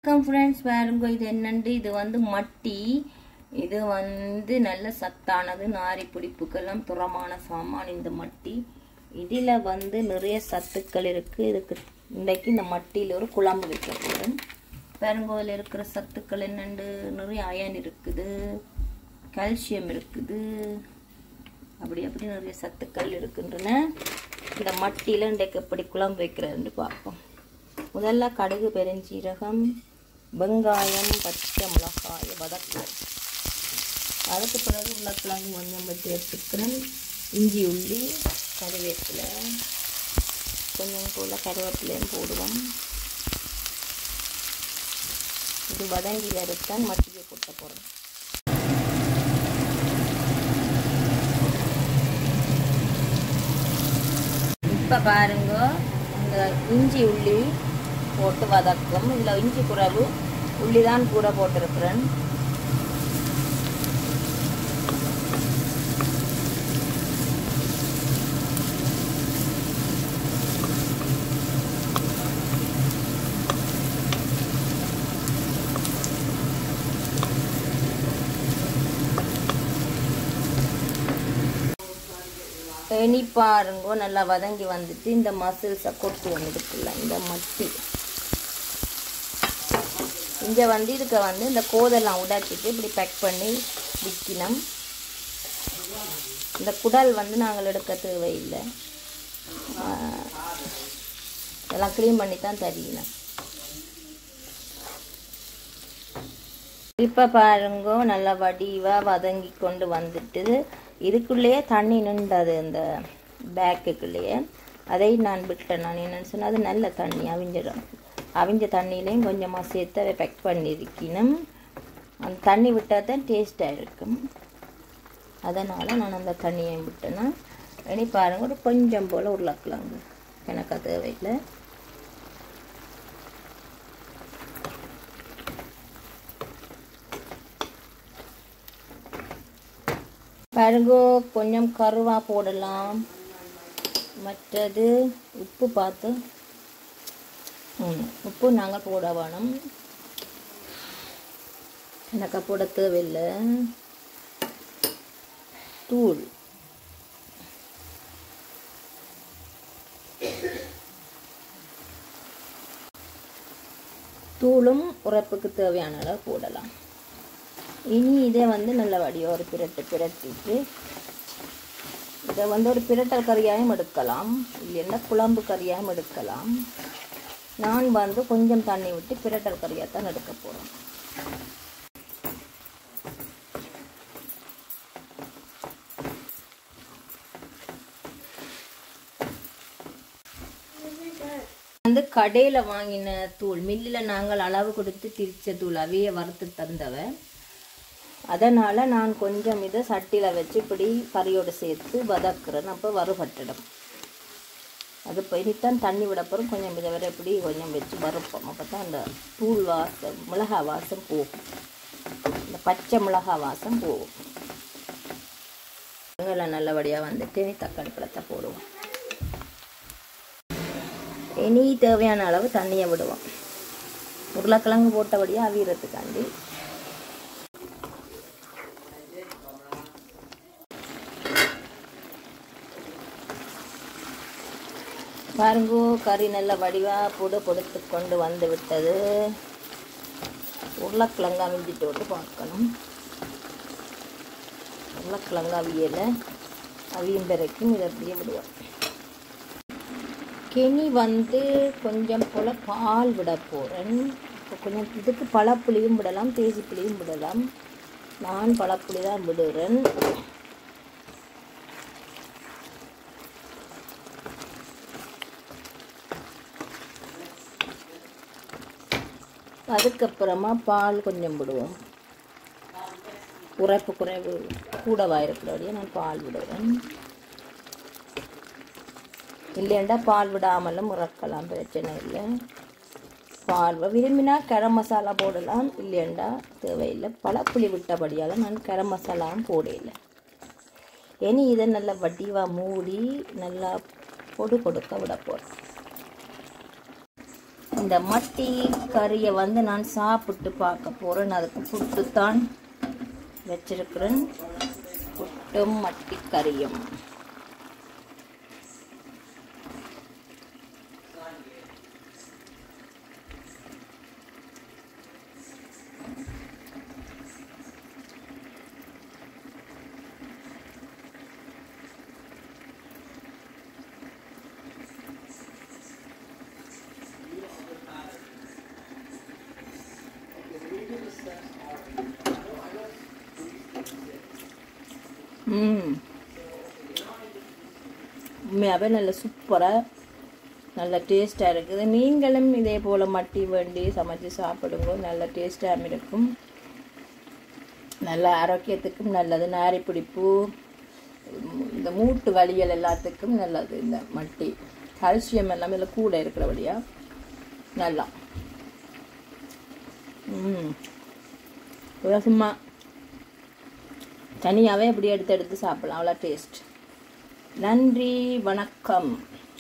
வணக்கம் ஃப்ரெண்ட்ஸ் பாருங்க இது என்னண்டு இது வந்து மட்டி இது வந்து நல்ல சத்தானது நாரி பிடிப்புக்கெல்லாம் துரமான சாமான் இந்த மட்டி இதில் வந்து நிறைய சத்துக்கள் இருக்குது இதுக்கு இன்றைக்கு இந்த மட்டியில் ஒரு குழம்பு வைக்க போகிறேன் பாருங்க அதில் இருக்கிற சத்துக்கள் என்னண்டு நிறைய அயன் இருக்குது கால்சியம் இருக்குது அப்படி அப்படி நிறைய சத்துக்கள் இருக்கின்றன இந்த மட்டியில் இன்றைக்கு எப்படி குழம்பு வைக்கிறதுன்னு பார்ப்போம் முதல்ல கடுகு பெருஞ்சீரகம் வெங்காயம் பச்சை மிளகாய் வதக்குவோம் அதுக்கு பிறகு உருளைக்கிழங்கு கொஞ்சம் வச்சு எடுத்துக்கிறேன் இஞ்சி உள்ளி கருவேப்பிலை கொஞ்சம் போல் கருவேப்பிலையும் போடுவோம் இது வதங்கி வறுத்தான் மட்டியை கொட்ட போகிறோம் இப்போ பாருங்க இந்த இஞ்சி உள்ளி போட்டு வதக்கும் இதில் இஞ்சி குறவு உள்ளி தான் கூட போட்டிருக்கிறேன் இனி பாருங்க நல்லா வதங்கி வந்துட்டு இந்த மசில்ஸை கொட்டு வந்துட்டுல இந்த மட்டி இங்கே வந்து இதுக்கு வந்து இந்த கோதெல்லாம் உடைச்சிட்டு இப்படி பேக் பண்ணி விற்கணும் இந்த குடல் வந்து நாங்கள் எடுக்க தேவையில்லை ஆஹ், இதெல்லாம் க்ளீன் பண்ணி தான் தரணும் இப்போ பாருங்க நல்லா வடிவாக வதங்கி கொண்டு வந்துட்டு இதுக்குள்ளேயே தண்ணி நின்றது இந்த பேக்குக்குள்ளேயே அதை நான் விட்டேன் நான் என்னன்னு சொன்னால் அது நல்ல தண்ணி அவிஞ்சிடும் அவிஞ்ச தண்ணியிலையும் கொஞ்சமாக சேர்த்து அதை பேக் பண்ணியிருக்கணும் அந்த தண்ணி விட்டால் தான் டேஸ்ட்டாக இருக்கும் அதனால் நான் அந்த தண்ணியை விட்டேன்னா இனி பாருங்க ஒரு கொஞ்சம் போல் உருளைக்கிழங்கு எனக்கு தேவையில்லை பாருங்கோ கொஞ்சம் கருவா போடலாம் மற்றது உப்பு பார்த்து ம், உப்பு நாங்கள் போட வேணும் எனக்கு போட தேவையில்லை தூள் தூளும் உரைப்புக்கு தேவையான அளவு போடலாம் இனி இதை வந்து நல்ல வடியாக ஒரு பிரட்டு பிரட்டிட்டு இதை வந்து ஒரு பிரட்டல் கறியாயும் எடுக்கலாம் இல்லைன்னா குழம்பு கறியாயும் எடுக்கலாம் நான் வந்து கொஞ்சம் தண்ணி விட்டு பிரட்டல் கறியாக தான் எடுக்க போகிறேன் வந்து கடையில் வாங்கின தூள் மில்லில் நாங்கள் அளவு கொடுத்து திரிச்ச தூள் அவைய வறுத்து தந்தவ அதனால் நான் கொஞ்சம் இதை சட்டியில் வச்சு இப்படி கறியோடு சேர்த்து வதக்குறேன் அப்போ வறுபட்டுடும் அது இப்போ இனித்தான் தண்ணி விட போகிறோம் கொஞ்சம் இதை வரை இப்படி கொஞ்சம் வச்சு வறுப்போம் அப்போ தான் அந்த தூள் வாசம் மிளகா வாசம் போகும் இந்த பச்சை மிளகா வாசம் போகும் வெங்காயம் நல்லபடியாக வந்துட்டு இனி தக்காளி பழத்தை போடுவோம் இனி தேவையான அளவு தண்ணியை விடுவோம் உருளைக்கிழங்கு போட்டபடியாக அவியறதுக்காண்டி பாருங்கோ கறி நல்ல வடிவாக பொடு பொடுத்து கொண்டு வந்து விட்டது உருளைக்கிழங்கு அவிஞ்சிட்டு விட்டு பார்க்கணும் உருளைக்கிழங்கு அவியலை அவியும் பிறக்கும் இதை அப்படியே விடுவோம் கெனி வந்து கொஞ்சம் போல் பால் விட போகிறேன் இப்போ கொஞ்சம் இதுக்கு பழப்புளியும் விடலாம் தேசி புளியும் விடலாம் நான் பழப்புளி தான் விடுறேன் அதுக்கப்புறமா பால் கொஞ்சம் விடுவோம் உரைப்பு குறைவு கூடவாக இருக்கிறபடியே நான் பால் விடுவேன் இல்லைண்டா பால் விடாமலும் முறக்கலாம் பிரச்சனை இல்லை பால் விரும்பினா கரம் மசாலா போடலாம் இல்லையண்டா தேவையில்லை பழப்புளி விட்டபடியால் நான் கரம் மசாலாவும் போடல இனி இதை நல்லா வடிவாக மூடி நல்லா பொடு கொடுக்க விட போகிறேன் இந்த மட்டி கறியை வந்து நான் சாப்பிட்டு பார்க்க போகிறேன் அதுக்கு புட்டு தான் வச்சிருக்கிறேன் புட்டும் மட்டி கறியும் ம் உண்மையாகவே நல்ல சூப்பராக நல்ல டேஸ்ட்டாக இருக்குது நீங்களும் இதே போல் மட்டி வேண்டி சமைச்சு சாப்பிடுங்க நல்ல டேஸ்ட்டாகவும் இருக்கும் நல்ல ஆரோக்கியத்துக்கும் நல்லது நாரி பிடிப்பு இந்த மூட்டு வலிகள் எல்லாத்துக்கும் நல்லது இந்த மட்டி கால்சியம் எல்லாமே இதில் கூட இருக்கிறபடியா நல்லா ம் இவ்வளோ சும்மா தனியாகவே இப்படி எடுத்து எடுத்து சாப்பிடலாம் அவ்வளோ டேஸ்ட் நன்றி வணக்கம்